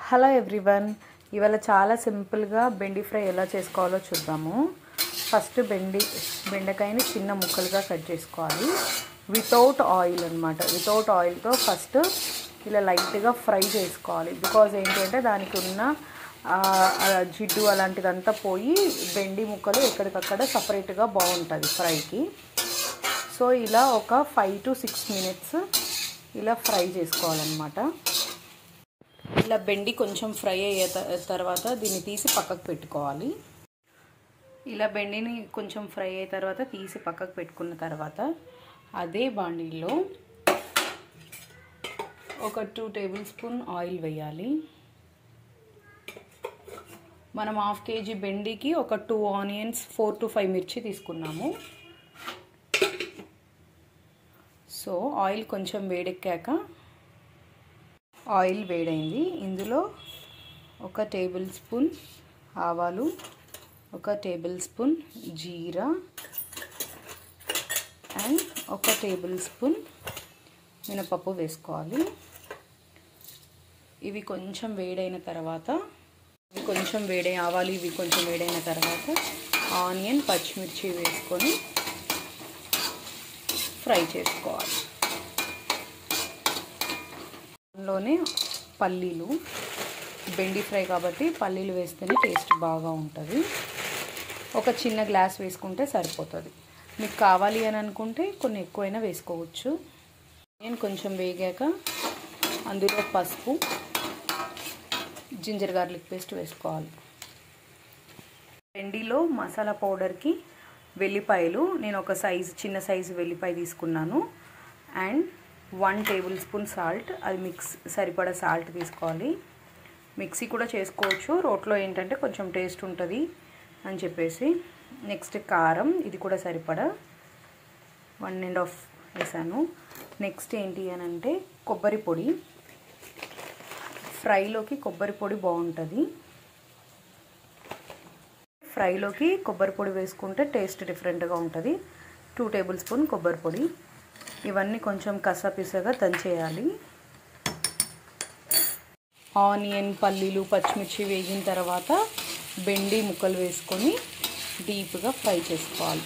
hello everyone ఇవాళ చాలా సింపుల్గా బెండి ఫ్రై ఎలా చేసుకోవాలో చూద్దాము ఫస్ట్ బెండి బెండకాయని చిన్న ముక్కలుగా కట్ చేసుకోవాలి వితౌట్ ఆయిల్ అనమాట వితౌట్ ఆయిల్తో ఫస్ట్ ఇలా లైట్గా ఫ్రై చేసుకోవాలి బికాజ్ ఏంటంటే దానికి ఉన్న ఆ, ఆ జిడ్డు అలాంటిదంతా పోయి బెండి ముక్కలు ఎక్కడికక్కడ సపరేట్గా బాగుంటుంది ఫ్రైకి సో ఇలా ఒక ఫైవ్ టు సిక్స్ మినిట్స్ ఇలా ఫ్రై చేసుకోవాలన్నమాట ఇలా బెండి కొంచెం ఫ్రై అయ్యే త- తర్వాత దీన్ని తీసి పక్కకు పెట్టుకోవాలి ఇలా బెండిని కొంచెం ఫ్రై అయిన తర్వాత తీసి పక్కకు పెట్టుకున్న తర్వాత అదే బాండీలో ఒక టూ టేబుల్ స్పూన్ ఆయిల్ వేయాలి మనం హాఫ్ కేజీ బెండికి ఒక two onions four to five మిర్చి తీసుకున్నాము సో ఆయిల్ కొంచెం వేడెక్కాక ఆయిల్ వేడైంది ఇందులో ఒక టేబుల్ స్పూన్ ఆవాలు ఒక టేబుల్ స్పూన్ జీరా అండ్ ఒక టేబుల్ స్పూన్ మినపప్పు వేసుకోవాలి ఇవి కొంచెం వేడైన తర్వాత ఇవి కొంచెం వేడై ఆవాలు ఇవి కొంచెం వేడైన తర్వాత ఆనియన్ పచ్చిమిర్చి వేసుకొని ఫ్రై చేసుకోవాలి అందులోనే పల్లీలు బెండి ఫ్రై కాబట్టి పల్లీలు వేస్తేనే టేస్ట్ బాగా ఉంటుంది ఒక చిన్న గ్లాస్ వేసుకుంటే సరిపోతుంది మీకు కావాలి అని అనుకుంటే కొన్ని ఎక్కువైనా వేసుకోవచ్చు నేను కొంచెం వేగాక అందులో పసుపు జింజర్ గార్లిక్ పేస్ట్ వేసుకోవాలి బెండిలో మసాలా పౌడర్కి వెల్లిపాయలు నేను ఒక సైజు చిన్న సైజు వెల్లిపాయ తీసుకున్నాను and one tablespoon salt అది మిక్స్ సరిపడా సాల్ట్ తీసుకోవాలి మిక్సీ కూడా చేసుకోవచ్చు రోట్లో ఏంటంటే కొంచెం టేస్ట్ ఉంటుంది అని చెప్పేసి నెక్స్ట్ కారం ఇది కూడా సరిపడా వన్ అండ్ హాఫ్ వేసాను నెక్స్ట్ ఏంటి అని అంటే కొబ్బరి పొడి ఫ్రైలోకి కొబ్బరి పొడి బాగుంటుంది ఫ్రైలోకి కొబ్బరి పొడి వేసుకుంటే టేస్ట్ డిఫరెంట్గా ఉంటుంది టూ టేబుల్ స్పూన్ కొబ్బరి పొడి ఇవన్నీ కొంచెం కసపిసగా దంచేయాలి ఆనియన్ పల్లీలు పచ్చిమిర్చి వేగిన తర్వాత బెండి ముక్కలు వేసుకొని డీప్గా ఫ్రై చేసుకోవాలి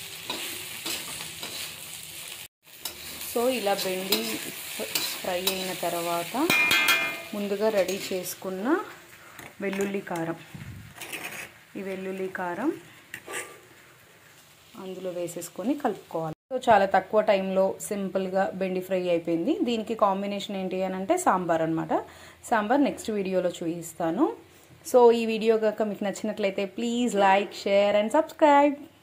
సో ఇలా బెండి ఫ్రై అయిన తర్వాత ముందుగా రెడీ చేసుకున్న వెల్లుల్లి కారం ఈ వెల్లుల్లి కారం అందులో వేసేసుకొని కలుపుకోవాలి సో చాలా తక్కువ టైంలో సింపుల్గా బెండి ఫ్రై అయిపోయింది దీనికి కాంబినేషన్ ఏంటి అని అంటే సాంబార్ అనమాట సాంబార్ నెక్స్ట్ వీడియోలో చూపిస్తాను సో ఈ వీడియో కనుక మీకు నచ్చినట్లయితే please like share and subscribe